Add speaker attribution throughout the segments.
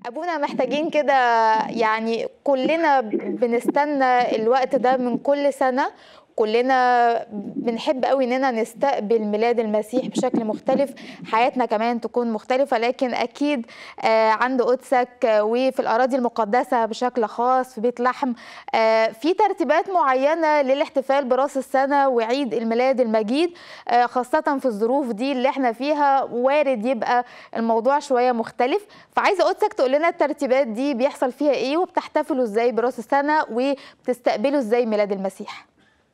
Speaker 1: ابونا محتاجين كده يعني كلنا بنستنى الوقت ده من كل سنه كلنا بنحب قوي اننا نستقبل ميلاد المسيح بشكل مختلف حياتنا كمان تكون مختلفه لكن اكيد عند قدسك وفي الاراضي المقدسه بشكل خاص في بيت لحم في ترتيبات معينه للاحتفال براس السنه وعيد الميلاد المجيد خاصه في الظروف دي اللي احنا فيها وارد يبقى الموضوع شويه مختلف فعايزه قدسك تقول لنا الترتيبات دي بيحصل فيها ايه وبتحتفلوا ازاي براس السنه وبتستقبلوا ازاي ميلاد المسيح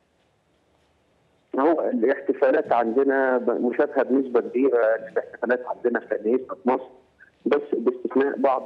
Speaker 2: هو الاحتفالات عندنا مشابهه بنسبه كبيره للاحتفالات عندنا في كنيسه مصر بس باستثناء بعض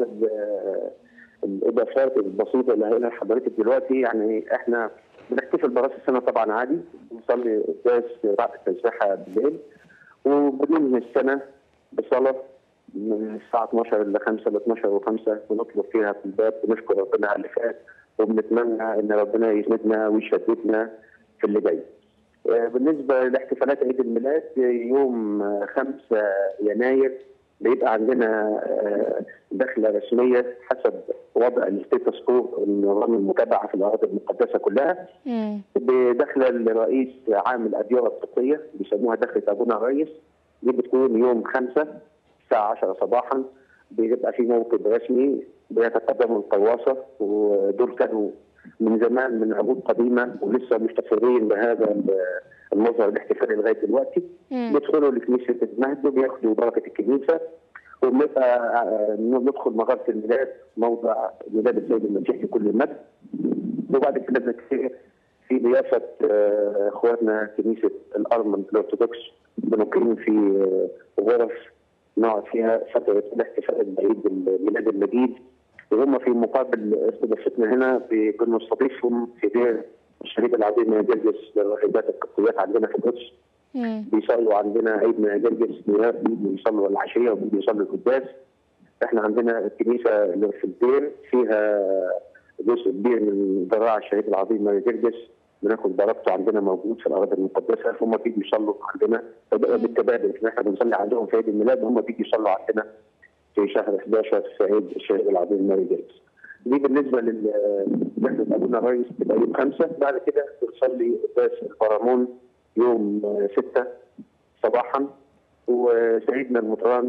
Speaker 2: الاضافات البسيطه اللي هقولها لحضرتك دلوقتي يعني احنا بنحتفل براس السنه طبعا عادي بنصلي قداس بعد التسبيحه بالليل وبننهي السنه بصلاه من الساعه 12 ل 5 ل 12 و5 بنطلب فيها في الباب بنشكر ربنا على اللي فات وبنتمنى ان ربنا يسندنا ويشددنا في اللي جاي. بالنسبه لاحتفالات عيد الميلاد يوم 5 يناير بيبقى عندنا دخله رسميه حسب وضع الستيتس كو النظام المتابعه في الاراضي المقدسه كلها بدخله لرئيس عام الاديره الطبيه بيسموها دخله ابونا الريس دي بتكون يوم 5 الساعه 10 صباحا بيبقى في موكب رسمي بيتقدم القواصه ودول كانوا من زمان من عهود قديمه ولسه محتفظين بهذا المظهر الاحتفالي لغايه دلوقتي بيدخلوا لكنيسه المهد وبياخدوا بركه الكنيسه وبنبقى ندخل مغاره الميلاد موضع ميلاد السيد المسيح في كل المجد وبعد كده بنكتفي في ضيافه اخواتنا كنيسه الارمن الارثوذكس بنقيم في غرف نقعد فيها فتره الاحتفال بعيد الميلاد المجيد وهم في مقابل استضافتنا هنا بنستضيفهم في دير الشريف العظيم جرجس للراهبات القبطيات عندنا في القدس بيصلوا عندنا عيد ما جرجس بيصلوا العشيه وبيصلوا القداس احنا عندنا الكنيسه اللي في الدير فيها جزء كبير من ذراع الشريف العظيم جرجس بناخد بركته عندنا موجود في الاراضي المقدسه فهم بيجوا يصلوا عندنا بالتبادل احنا بنصلي عندهم في عيد الميلاد وهم بيجوا يصلوا عندنا في شهر 11 في عيد الشهيد العظيم ماري جيمس. دي بالنسبه لرحله ابونا الريس تبقى يوم خمسه بعد كده بنصلي قداس البرامون يوم 6 صباحا وسيدنا المطران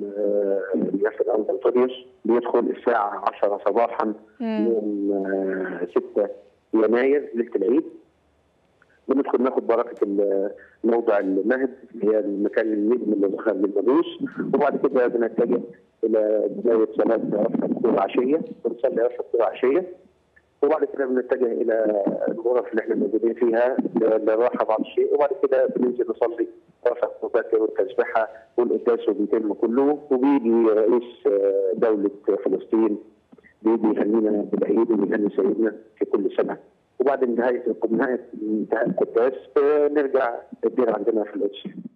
Speaker 2: ياسر انطونيوس بيدخل الساعه 10 صباحا يوم 6 يناير ليله العيد بندخل ناخد بركه موضع المهد هي المكان النجم اللي ظهر للمجوس وبعد كده بنتجه الى بدايه صلاه رفع الطور عشيه بنصلي رفع الطور عشيه وبعد كده بنتجه الى الغرف اللي احنا موجودين فيها للراحه بعض الشيء وبعد كده بننزل نصلي رفع الطور والتسبيحه والقداس وبيتم كله وبيجي رئيس دوله فلسطين بيجي يهنينا بالعيد ويهني سيدنا في كل سنه وبعد نهايه نهايه انتهاء القداس نرجع الدير عندنا في القدس